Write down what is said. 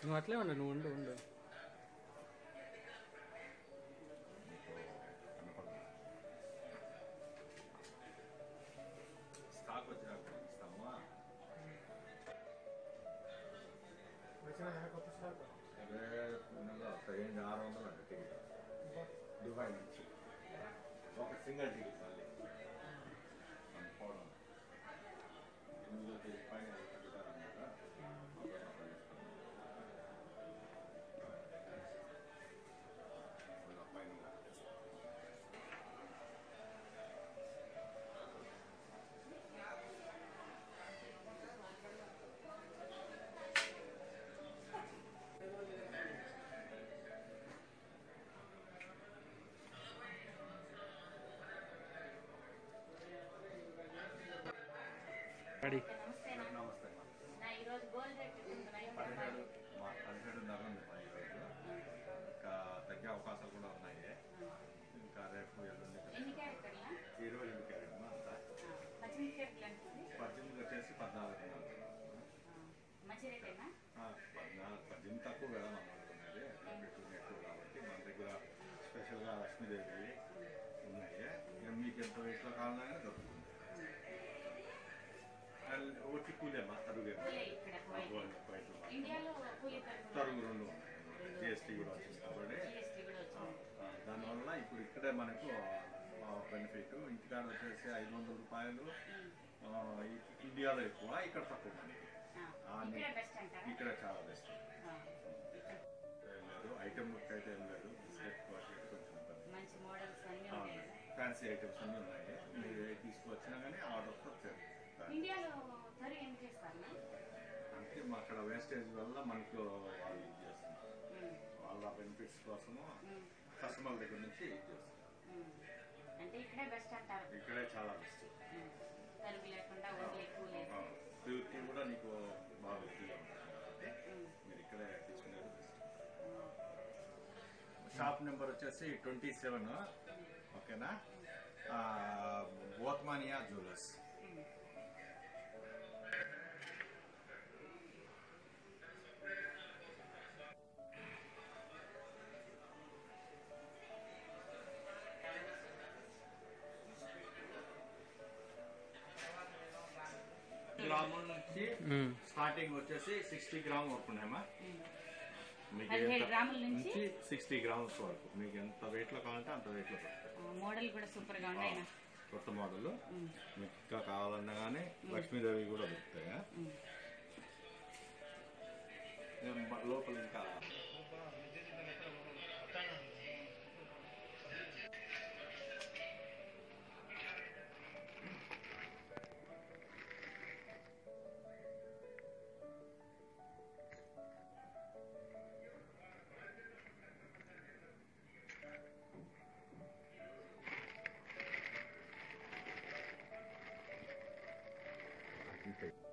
నువ్వు అట్లే ఉండు నువ్వు ఉండు ఉండు స్టాక్ వచ్చినాక ఇస్తామా అదే నెలలో పదిహేను ఆరు వందలు అండి టికెట్ దుబాయ్ నుంచి ఒక సింగిల్ టికెట్ మళ్ళీ మనం పోవడం ఎనిమిదో తేదీ పైన కట్టుతారన్నమాట పైన రెడీ నమస్తే నా. నమస్తే అమ్మా. నా ఈరోజు గోల్డ్ రేట్ ఉంటుంది పదిహేడు మా పదిహేడున్నర ఉంది మా ఈరోజు ఇంకా తగ్గే అవకాశాలు కూడా ఉన్నాయి ఇంకా రేపు ఎల్లుండి ఎన్ని క్యారెక్టర్లా ఇరవై రెండు క్యారెట్ అంతా పచ్చిమిరపకాయలు ఉంటుంది పద్దెనిమిది వచ్చేసి పద్నాలుగు మంచి రేటేనా పద్నాలుగు పద్దెనిమిది తక్కువ కదా మనం అనుకున్నది పెట్టుకుని ఎక్కువ కాబట్టి మన దగ్గర స్పెషల్గా లక్ష్మీదేవి ఉన్నాయి ఇక మీకు ఎంత వెయిట్లో కావాలన్నా దొరుకుతుంది అల్- ఒకటి కూలేమా తరుగుేమా కూలే ఇక్కడ కువైట్. వైట్లో ఇండియాలో కూలీ తరఫున తరుగు రెండు ఉన్నాయి జిఎస్టీ కూడా వచ్చింది కాబట్టి జిఎస్టీ కూడా వచ్చింది ఆ, దానివల్ల ఇప్పుడు ఇక్కడే మనకు బెనిఫిట్ ఇంటికాడ వచ్చేసి ఐదు వందల రూపాయలు ఆ, ఇ- ఇండియాలో ఎక్కువ ఇక్కడ తక్కువ మనకి ఆ, ఆ, ఇక్కడే బెస్ట్ అంటారా ఇక్కడ చాలా బెస్ట్ ఆ, ఏం లేదు ఐటమ్ బుక్ అయితే ఏం లేదు బిస్కెట్ బాకెట్ కొంచెం ఇబ్బంది. మంచి మోడల్స్ అన్నీ ఆ, ఉంటాయి కదా. ఫ్యాన్సీ ఐటమ్స్ అన్నీ ఉన్నాయి మీరు ఏ తీసుకువచ్చినా కానీ ఆర్డర్తో వచ్చారు ఇండియాలో ధర ఏం చేస్తారు నా? అంటే మా అక్కడ వేస్టేజ్ వల్ల మనకు వాళ్ళు ఇది చేస్తున్నారు ఉమ్, వాళ్ళ బెనిఫిట్స్ కోసము ఉమ్, కస్టమర్ దగ్గర నుంచి ఇది చేస్తున్నారు ఉమ్. అంటే ఇక్కడే బెస్ట్ అంటారు ఇక్కడే చాలా బెస్ట్ ఉమ్, తరుగు లేకుండా ఓన్లీ ఎక్కువ లేదు ప్యూరిటీ కూడా నీకు బాగా ఎక్కువగా ఉంటుంది కాబట్టి ఉమ్, మీరు ఇక్కడే తీసుకునేది బెస్ట్ ఉమ్. షాప్ నెంబర్ వచ్చేసి ట్వంటీ సెవెన్ ఓకేనా బోత్మానియా జ్యువెలర్స్ ఉమ్. గ్రాముల నుంచి ఉమ్. స్టార్టింగ్ వచ్చేసి సిక్స్టీ గ్రామ్ వరకు ఉన్నాయమ్మా ఉమ్. మీకు పదిహేడు ఎంత- గ్రాముల నుంచి? సిక్స్టీ గ్రామ్స్ వరకు మీకు ఎంత వెయిట్ లో కావాలంటే అంత వెయిట్ లో దొరుకుతాయి ఆ, మోడల్ కూడా సూపర్ గా ఉన్నాయి నా. కొత్త మోడల్ ఉమ్, మీకు ఇంకా కావాలన్నా కానీ లక్ష్మీదేవి కూడా దొరుకుతాయి ఉమ్. ఏం బ- లోపల ఇంకా ఉంటాయి